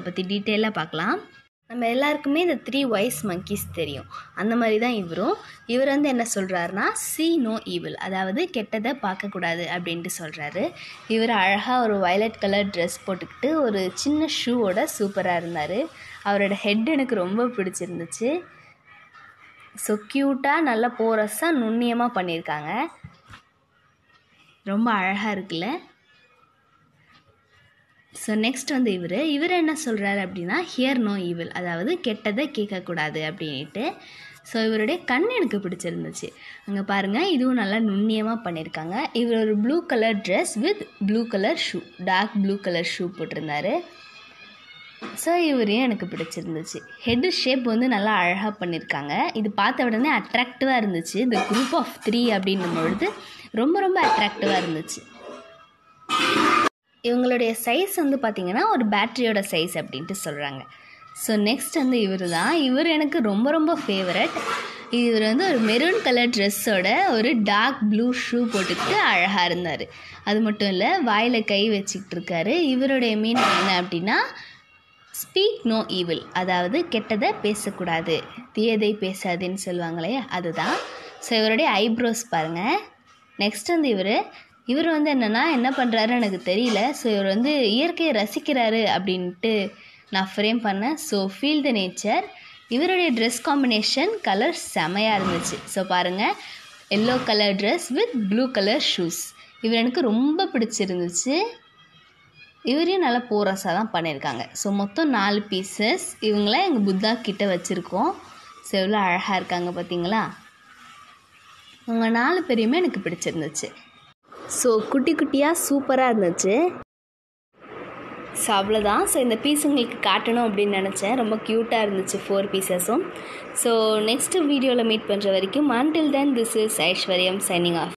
பற்றி டீட்டெயிலாக பார்க்கலாம் நம்ம எல்லாருக்குமே இந்த த்ரீ வைஸ் மங்கீஸ் தெரியும் அந்த மாதிரி தான் இவரும் இவர் வந்து என்ன சொல்கிறாருன்னா சி நோ ஈவில் அதாவது கெட்டதை பார்க்கக்கூடாது அப்படின்ட்டு சொல்கிறாரு இவர் அழகாக ஒரு வயலட் கலர் ட்ரெஸ் போட்டுக்கிட்டு ஒரு சின்ன ஷூவோட சூப்பராக இருந்தார் அவரோட ஹெட் எனக்கு ரொம்ப பிடிச்சிருந்துச்சு ஸோ க்யூட்டாக நல்லா போரஸாக நுண்ணியமாக பண்ணியிருக்காங்க ரொம்ப அழகாக இருக்குல்ல ஸோ நெக்ஸ்ட் வந்து இவர் இவர் என்ன சொல்கிறாரு அப்படின்னா ஹியர் நோ ஈவில் அதாவது கெட்டதை கேட்கக்கூடாது அப்படின்ட்டு ஸோ இவருடைய கண் எனக்கு பிடிச்சிருந்துச்சு அங்கே பாருங்கள் இதுவும் நல்லா நுண்ணியமாக பண்ணியிருக்காங்க இவர் ஒரு blue colour dress with blue colour shoe dark blue colour shoe போட்டிருந்தாரு ஸோ இவரையும் எனக்கு பிடிச்சிருந்துச்சு ஹெட் ஷேப் வந்து நல்லா அழகாக பண்ணியிருக்காங்க இது பார்த்த உடனே அட்ராக்டிவாக இருந்துச்சு இந்த குரூப் ஆஃப் த்ரீ அப்படின்னும் பொழுது ரொம்ப ரொம்ப அட்ராக்டிவாக இருந்துச்சு இவங்களுடைய சைஸ் வந்து பார்த்திங்கன்னா ஒரு பேட்டரியோட சைஸ் அப்படின்ட்டு சொல்கிறாங்க ஸோ நெக்ஸ்ட் வந்து இவர் தான் இவர் எனக்கு ரொம்ப ரொம்ப ஃபேவரட் இவர் வந்து ஒரு மெரூன் கலர் ட்ரெஸ்ஸோட ஒரு டார்க் ப்ளூ ஷூ போட்டுக்கிட்டு அழகாக இருந்தார் அது மட்டும் இல்லை வாயில் கை வச்சுக்கிட்டு இருக்காரு இவருடைய மீன் என்ன அப்படின்னா ஸ்பீக் நோ ஈவில் அதாவது கெட்டதை பேசக்கூடாது தீயதை பேசாதுன்னு சொல்லுவாங்களே அதுதான் ஸோ இவருடைய ஐப்ரோஸ் பாருங்கள் நெக்ஸ்ட் வந்து இவர் இவர் வந்து என்னென்னா என்ன பண்ணுறாருன்னு எனக்கு தெரியல ஸோ இவர் வந்து இயற்கையை ரசிக்கிறாரு அப்படின்ட்டு நான் ஃப்ரேம் பண்ணேன் ஸோ ஃபீல் த நேச்சர் இவருடைய ட்ரெஸ் காம்பினேஷன் கலர் செமையாக இருந்துச்சு ஸோ பாருங்கள் yellow colour dress with blue colour shoes இவர் எனக்கு ரொம்ப பிடிச்சிருந்துச்சு இவரையும் நல்லா போரஸாக தான் பண்ணியிருக்காங்க ஸோ மொத்தம் நாலு பீசஸ் இவங்கள எங்கள் புத்தா கிட்ட வச்சுருக்கோம் ஸோ எவ்வளோ அழகாக இருக்காங்க பார்த்தீங்களா இவங்க நாலு பேரையுமே எனக்கு பிடிச்சிருந்துச்சு ஸோ குட்டி குட்டியாக சூப்பராக இருந்துச்சு ஸோ அவ்வளோதான் ஸோ இந்த பீஸ் உங்களுக்கு காட்டணும் அப்படின்னு நினச்சேன் ரொம்ப க்யூட்டாக இருந்துச்சு ஃபோர் பீசஸும் ஸோ நெக்ஸ்ட் வீடியோவில் மீட் பண்ணுற வரைக்கும் until then this is Aishwaryam signing of